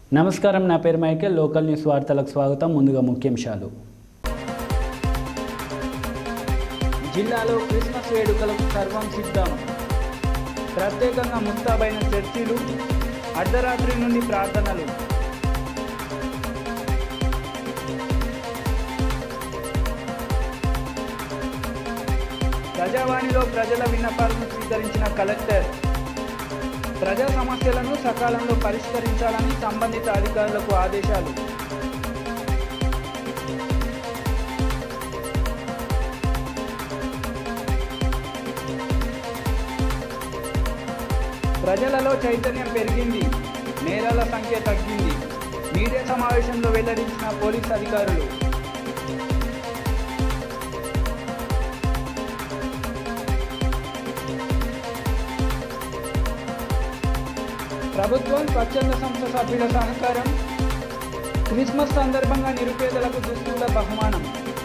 నమస్కారం నా పేరు మైకేల్ లోకల్ న్యూస్ వార్తలకు స్వాగతం ముందుగా ముఖ్యాంశాలు జిల్లాలో క్రిస్మస్ వేడుకలకు సర్వం సిద్ధం ప్రత్యేకంగా ముస్తాబైన చర్చిలు అర్ధరాత్రి నుండి ప్రార్థనలు ప్రజావాణిలో ప్రజల విన్నపాలను స్వీకరించిన కలెక్టర్ ప్రజా సమస్యలను సకాలంలో పరిష్కరించాలని సంబంధిత అధికారులకు ఆదేశాలు ప్రజలలో చైతన్యం పెరిగింది నేరాల సంఖ్య తగ్గింది మీడియా సమావేశంలో వెల్లడించిన పోలీస్ అధికారులు ప్రభుత్వం స్వచ్ఛంద సంస్థ సభ్యుల సహకారం క్రిస్మస్ సందర్భంగా నిరుపేదలకు దుస్తుల బహుమానం